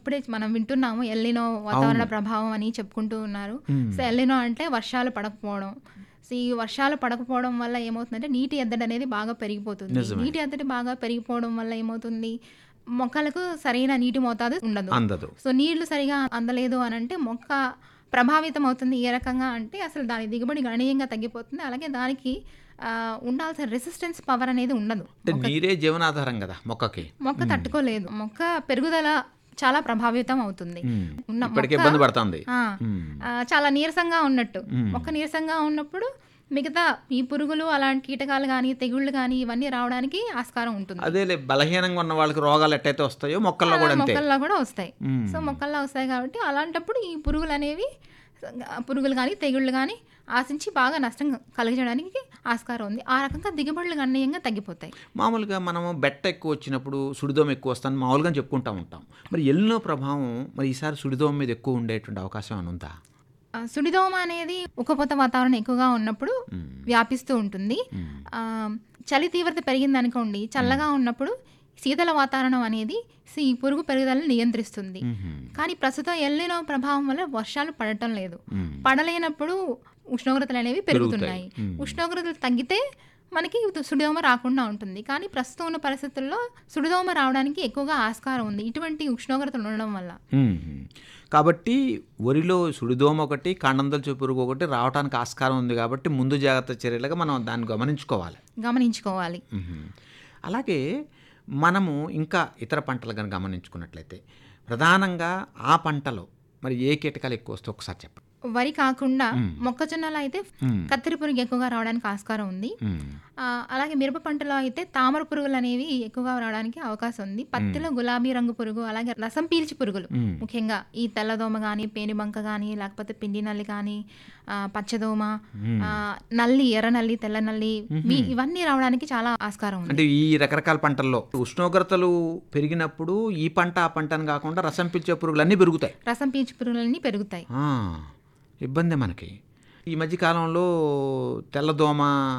ఇప్పుడే మనం వింటున్నాము ఎల్లినో వాతావరణ ప్రభావం అని చెప్పుకుంటూ ఉన్నారు సో ఎల్లినో అంటే వర్షాలు పడకపోవడం సో ఈ వర్షాలు పడకపోవడం వల్ల ఏమవుతుందంటే నీటి ఎద్దడి అనేది బాగా పెరిగిపోతుంది నిజమే. నీటి ఎద్దడి బాగా పెరిగిపోవడం వల్ల ఏమవుతుంది మొక్కలకు సరైన నీటి మోతాదు ఉండదు అందదు సో నీళ్లు సరిగా అందలేదు అని అంటే మొక్క ప్రభావితం అవుతుంది ఏ రకంగా అంటే అసలు దాని దిగుబడి గణనీయంగా తగ్గిపోతుంది అలాగే దానికి ఆ, ఉండాల్సిన రెసిస్టెన్స్ పవర్ అనేది ఉండదు అంటే నీరే జీవనాధారం కదా మొక్కకి మొక్క తట్టుకోలేదు మొక్క పెరుగుదల చాలా ప్రభావితం అవుతుంది మ్మ్. ఉన్న ఇప్పటికే మొక్క- ఇబ్బంది పడుతుంది ఆ, మ్మ్. ఆ, చాలా నీరసంగా ఉన్నట్టు మ్మ్. మొక్క నీరసంగా ఉన్నప్పుడు మిగతా ఈ పురుగులు అలాంటి కీటకాలు కానీ తెగుళ్ళు కానీ ఇవన్నీ రావడానికి ఆస్కారం ఉంటుంది అదేలే బలహీనంగా ఉన్న వాళ్ళకి రోగాలు ఎట్టయితే వస్తాయో మొక్కల్లో కూడా అంతే మొక్కల్లో కూడా వస్తాయి మ్మ్. సో మొక్కల్లో వస్తాయి కాబట్టి అలాంటప్పుడు ఈ పురుగులు అనేవి ఆ పురుగులు కానీ తెగుళ్ళు కానీ ఆశించి బాగా నష్టం కలిగించడానికి ఆస్కారం ఉంది ఆ రకంగా దిగుబడులు గణనీయంగా తగ్గిపోతాయి మామూలుగా మనము బెట్ట ఎక్కువ వచ్చినప్పుడు సుడిదోమ ఎక్కువ వస్తుందని మామూలుగా చెప్పుకుంటా ఉంటాం మరి ఎల్లినో ప్రభావం మరి ఈసారి సుడిదోమ మీద ఎక్కువ ఉండేటువంటి అవకాశం అని ఉందా ఆ, సుడిదోమ అనేది ఉక్కపోత వాతావరణం ఎక్కువగా ఉన్నప్పుడు మ్మ్. వ్యాపిస్తూ ఉంటుంది మ్మ్. ఆ, చలి తీవ్రత పెరిగింది అనుకోండి చల్లగా ఉన్నప్పుడు శీతల వాతావరణం అనేది ఈ పురుగు పెరుగుదలను నియంత్రిస్తుంది మ్మ్. కానీ ప్రస్తుతం ఎల్లినో ప్రభావం వల్ల వర్షాలు పడటం లేదు మ్మ్. పడలేనప్పుడు ఉష్ణోగ్రతలు అనేవి పెరుగుతున్నాయి పెరుగుతాయి. మ్మ్. ఉష్ణోగ్రతలు తగ్గితే మనకి సుడిదోమ రాకుండా ఉంటుంది కానీ ప్రస్తుతం ఉన్న పరిస్థితుల్లో సుడిదోమ రావడానికి ఎక్కువగా ఆస్కారం ఉంది ఇటువంటి ఉష్ణోగ్రతలు ఉండడం వల్ల మ్మ్. కాబట్టి వరిలో సుడిదోమ ఒకటి కాండందల పురుగు ఒకటి రావడానికి ఆస్కారం ఉంది కాబట్టి ముందు జాగ్రత్త చర్యలుగా మనం దాన్ని గమనించుకోవాలి గమనించుకోవాలి మ్మ్. అలాగే మనము ఇంకా ఇతర పంటలు కనుక గమనించుకున్నట్లయితే ప్రధానంగా ఆ పంటలో మరి ఏ కీటకాలు ఎక్కువ వస్తే ఒకసారి చెప్పండి వరి కాకుండా మ్మ్. మొక్కజొన్నలో అయితే మ్మ్. కత్తిరి పురుగు ఎక్కువగా రావడానికి ఆస్కారం ఉంది మ్మ్. ఆ, అలాగే మిరప పంటలో అయితే తామర పురుగులు అనేవి ఎక్కువగా రావడానికి అవకాశం ఉంది పత్తిలో గులాబీ రంగు పురుగు అలాగే రసం పీల్చి పురుగులు మ్మ్. ముఖ్యంగా ఈ తెల్లదోమ కానీ పేనుబంక కానీ లేకపోతే పిండి నల్లి కానీ ఆ, పచ్చదోమ ఆ, నల్లి ఎర్ర నల్లి తెల్ల నల్లి మీ- ఇవన్నీ రావడానికి చాలా ఆస్కారం ఉంది అంటే ఈ రకరకాల పంటల్లో ఉష్ణోగ్రతలు పెరిగినప్పుడు ఈ పంట ఆ పంట అని కాకుండా రసం పీల్చే పురుగులు అన్నీ పెరుగుతాయి రసం పీల్చి పురుగులన్నీ పెరుగుతాయి ఆ, ఇబ్బంది మనకి ఈ మధ్యకాలంలో తెల్లదోమ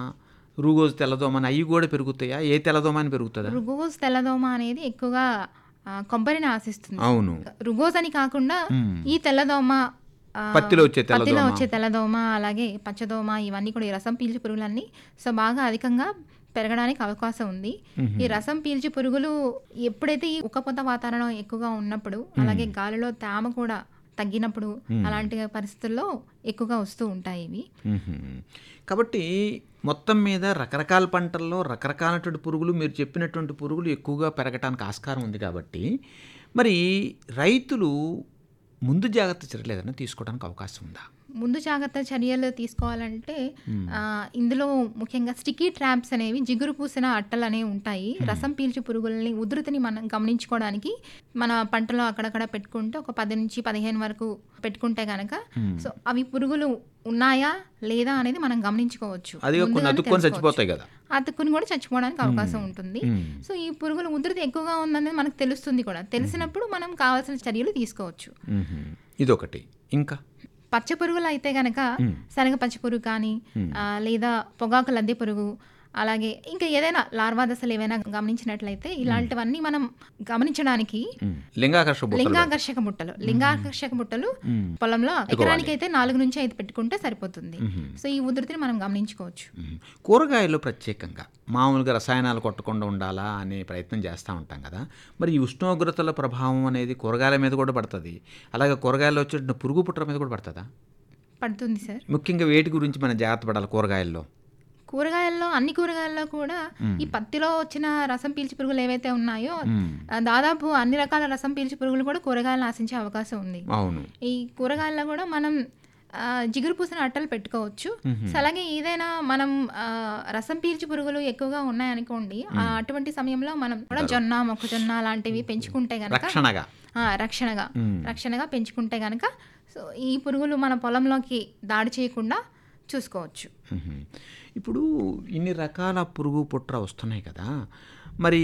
రూగోజు తెల్లదోమ అని అవి కూడా పెరుగుతాయా ఏ తెల్లదోమ అని పెరుగుతుందా రుగోజ్ తెల్లదోమ అనేది ఎక్కువగా ఆ, కొబ్బరిని ఆశిస్తుంది అవును రుగోజ్ అని కాకుండా మ్మ్. ఈ తెల్లదోమ ఆ, పత్తిలో వచ్చే పత్తిలో తెల్లదోమ వచ్చే తెల్లదోమ అలాగే పచ్చదోమ ఇవన్నీ కూడా ఈ రసం పీల్చి పురుగులన్నీ సో బాగా అధికంగా పెరగడానికి అవకాశం ఉంది ఈ రసం పీల్చి పురుగులు ఎప్పుడైతే ఈ ఉక్కపోత వాతావరణం ఎక్కువగా ఉన్నప్పుడు అలాగే గాలిలో తేమ కూడా తగ్గినప్పుడు అలాంటి పరిస్థితుల్లో ఎక్కువగా వస్తూ ఉంటాయి ఇవి మ్మ్. కాబట్టి మొత్తం మీద రకరకాల పంటల్లో రకరకాలటువంటి పురుగులు మీరు చెప్పినటువంటి పురుగులు ఎక్కువగా పెరగటానికి ఆస్కారం ఉంది కాబట్టి మరి రైతులు ముందు జాగ్రత్త చర్యలు ఏదైనా తీసుకోవడానికి అవకాశం ఉందా ముందు జాగ్రత్త చర్యలు తీసుకోవాలంటే ఆ, ఇందులో ముఖ్యంగా స్టిక్కీ ట్రాప్స్ అనేవి జిగురు పూసిన అట్టలు అనేవి ఉంటాయి రసం పీల్చి పురుగుల్ని ఉధృతిని మనం గమనించుకోవడానికి మన పంటలో అక్కడక్కడ పెట్టుకుంటే ఒక పది నుంచి పదిహేను వరకు పెట్టుకుంటే కనుక సో అవి పురుగులు ఉన్నాయా లేదా అనేది మనం గమనించుకోవచ్చు అది కొన్ని ముందుగానే అతుక్కొని తెలుసుకోవచ్చు. చచ్చిపోతాయి కదా అతుక్కుని కూడా చచ్చిపోవడానికి అవకాశం ఉంటుంది మ్మ్. సో ఈ పురుగుల ఉధృతి ఎక్కువగా ఉందనేది మనకు తెలుస్తుంది కూడా తెలిసినప్పుడు మనం కావాల్సిన చర్యలు తీసుకోవచ్చు మ్మ్. ఇదొకటి ఇంకా పచ్చ పురుగులు అయితే గనక శనగ పచ్చ పురుగు కానీ ఆ, లేదా పొగాకు లద్దె పురుగు అలాగే ఇంకా ఏదైనా లార్వా దశలు ఏవైనా గమనించినట్లయితే ఇలాంటివన్నీ మనం గమనించడానికి మ్మ్. లింగాకర్ష బుట్టలు లింగాకర్షక బుట్టలు లింగాకర్షక బుట్టలు మ్మ్. పొలంలో ఎకరానికి అయితే నాలుగు నుంచి ఐదు పెట్టుకుంటే సరిపోతుంది మ్మ్. సో ఈ ఉధృతిని మనం గమనించుకోవచ్చు మ్మ్. కూరగాయల్లో ప్రత్యేకంగా మామూలుగా రసాయనాలు కొట్టకుండా ఉండాలా అనే ప్రయత్నం చేస్తూ ఉంటాం కదా మరి ఈ ఉష్ణోగ్రతల ప్రభావం అనేది కూరగాయల మీద కూడా పడుతుంది అలాగే కూరగాయల్లో వచ్చే పురుగు పుట్ర మీద కూడా పడుతుందా పడుతుంది సార్ ముఖ్యంగా వేటి గురించి మనం జాగ్రత్త పడాలి కూరగాయల్లో కూరగాయల్లో అన్ని కూరగాయల్లో కూడా ఈ పత్తిలో వచ్చిన రసం పీల్చి పురుగులు ఏవైతే ఉన్నాయో మ్మ్. ఆ, దాదాపు అన్ని రకాల రసం పీల్చి పురుగులు కూడా కూరగాయలను ఆశించే అవకాశం ఉంది అవును ఈ కూరగాయల్లో కూడా మనం ఆ, జిగురు పూసిన అట్టలు పెట్టుకోవచ్చు సో అలాగే ఏదైనా మనం ఆ, రసం పీల్చి పురుగులు ఎక్కువగా ఉన్నాయనుకోండి ఆ, అటువంటి సమయంలో మనం కూడా జొన్న మొక్కజొన్న లాంటివి పెంచుకుంటే గనక రక్షణగా ఆ, రక్షణగా మ్మ్. రక్షణగా పెంచుకుంటే గనక సో ఈ పురుగులు మన పొలంలోకి దాడి చేయకుండా చూసుకోవచ్చు మ్మ్. ఇప్పుడు ఇన్ని రకాల పురుగు పుట్ర వస్తున్నాయి కదా మరి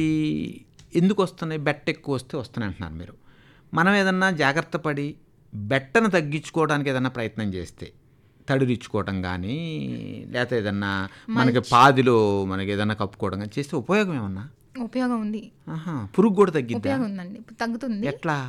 ఎందుకు వస్తున్నాయి బెట్ట ఎక్కువ వస్తే వస్తున్నాయి అంటున్నారు మీరు మనం ఏదన్నా జాగ్రత్త పడి బెట్టను తగ్గించుకోవడానికి ఏదన్నా ప్రయత్నం చేస్తే తడిరిచ్చుకోవటం కానీ లేకపోతే ఏదన్నా మనకి పాదిలో మనకి ఏదన్నా కప్పుకోవడం కానీ చేస్తే ఉపయోగం ఏమన్నా ఉపయోగం ఉంది ఆహా పురుగు కూడా తగ్గిద్దా ఉపయోగం ఉందండి తగ్గుతుంది ఎట్లా